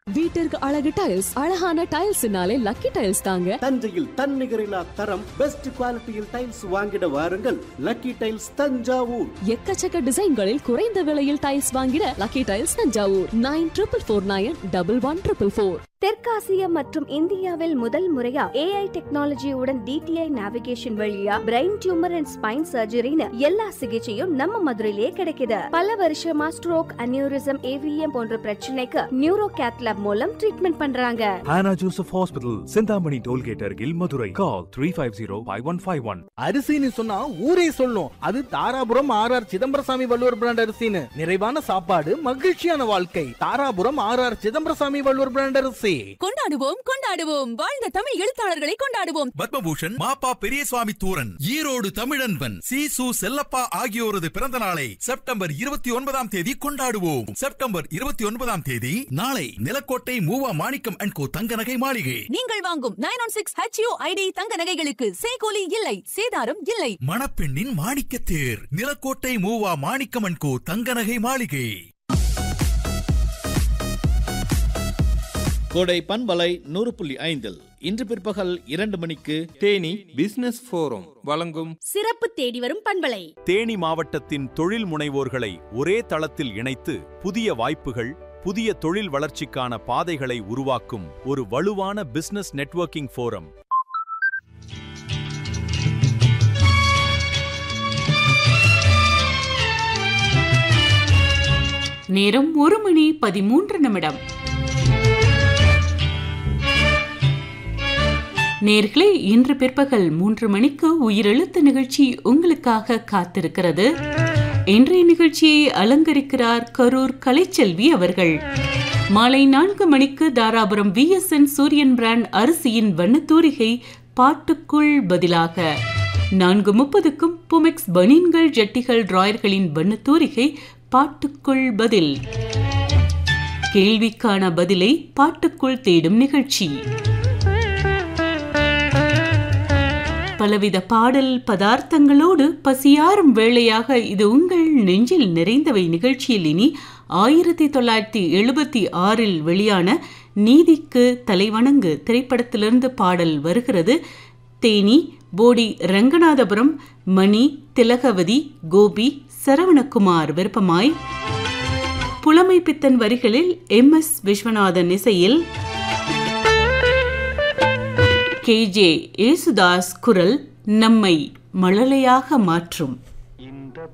வீட்டிற்கு அழகு டைல்ஸ் அழகான டைல்ஸ்னாலே லக்கி டைல்ஸ் தாங்க தஞ்சையில் தன்னிகரில்லா தரம் பெஸ்ட் குவாலிட்டியில் டைல்ஸ் வாங்கிட வாருங்கள் லக்கி டைல்ஸ் தஞ்சாவூர் எக்கச்சக்க டிசைன்களில் குறைந்த விலையில் டைல்ஸ் வாங்கிட lucky tiles Thanjavur nine triple four nine double one triple four தெற்காசியா மற்றும் இந்தியாவில் முதல் முறையா ஏஐ டெக்னாலஜியுடன் டிடிஐ நேவிகேஷன் வழியா பிரெயின் டியூமர் அண்ட் ஸ்பைன் சர்ஜரின்னு எல்லா சிகிச்சையும் நம்ம மதுரையிலேயே கிடைக்குது பல வருஷமா ஸ்ட்ரோக் அனியூரிசம் ஏவிஎம் போன்ற பிரச்சனைக்கு நியூரோ கேத்லாப் மூலம் ட்ரீட்மெண்ட் பண்றாங்க Hannah Joseph Hospital, Sindhamani Tollgate Argil, Madurai. Call 350-5151. அரிசின்னு சொன்னா ஊரே சொல்லும் அது Dharapuram R R Chidambarasamy Valluvar brand அரிசின்னு நிறைவான சாப்பாடு மகிழ்ச்சியான வாழ்க்கை Dharapuram R R Chidambarasamy Valluvar brand அரிசி கொண்டாடுவோம் கொண்டாடுவோம் வாழ்ந்த தமிழ் எழுத்தாளர்களை கொண்டாடுவோம் பத்மபூஷன் மாப்பா பெரியசுவாமி தூரன் ஈரோடு தமிழன்பன் சி சு செல்லப்பா ஆகியோரது பிறந்த நாளை செப்டம்பர் இருபத்தி ஒன்பதாம் தேதி கொண்டாடுவோம் செப்டம்பர் இருபத்தி ஒன்பதாம் தேதி நாளை நிலக்கோட்டை மூவா மாணிக்கம் அண்ட் கோ தங்க நகை மாளிகை நீங்கள் வாங்கும் nine one six HU ID தங்க நகைகளுக்கு சேகோலி இல்லை சேதாரம் இல்லை மணப்பெண்ணின் மாணிக்க தேர் நிலக்கோட்டை மூவா மாணிக்கம் அண்ட் கோ தங்க நகை மாளிகை கோடை பண்பலை நூறு புள்ளி ஐந்தில் இன்று பிற்பகல் இரண்டு மணிக்கு தேனி பிசினஸ் ஃபோரம் வழங்கும் சிறப்பு தேடி வரும் பண்பலை தேனி மாவட்டத்தின் தொழில் முனைவோர்களை ஒரே தளத்தில் இணைத்து புதிய வாய்ப்புகள் புதிய தொழில் வளர்ச்சிக்கான பாதைகளை உருவாக்கும் ஒரு வலுவான பிசினஸ் நெட்வொர்க்கிங் ஃபோரம் நேரம் ஒரு மணி பதிமூன்று நிமிடம் நேர்களே இன்று பிற்பகல் மூன்று மணிக்கு உயிரெழுத்து நிகழ்ச்சி உங்களுக்காக காத்திருக்கிறது இன்றைய நிகழ்ச்சியை அலங்கரிக்கிறார் கரூர் கலைச்செல்வி அவர்கள் மாலை நான்கு மணிக்கு தாராபுரம் விஎஸ்என் சூரியன் பிராண்ட் அரிசியின் வண்ணத்தூரிகை பாட்டுக்குள் பதிலாக நான்கு முப்பதுக்கும் புமெக்ஸ் பனீன்கள் ஜட்டிகள் டிராயர்களின் வண்ணத்தூரிகை பாட்டுக்குள் பதில் கேள்விக்கான பதிலை பாட்டுக்குள் தேடும் நிகழ்ச்சி பலவித பாடல் பதார்த்தங்களோடு பசியாறும் வேளையாக இது உங்கள் நெஞ்சில் நிறைந்தவை நிகழ்ச்சியில் இனி ஆயிரத்தி தொள்ளாயிரத்தி எழுபத்தி ஆறில் வெளியான நீதிக்கு தலைவணங்கு திரைப்படத்திலிருந்து பாடல் வருகிறது தேனி போடி ரங்கநாதபுரம் மணி திலகவதி கோபி சரவணகுமார் விருப்பமாய் புலமை பித்தன் வரிகளில் எம் எஸ் விஸ்வநாதன் இசையில் கே ஜே ஏசுதாஸ் குரல் நம்மை மழலையாக மாற்றும்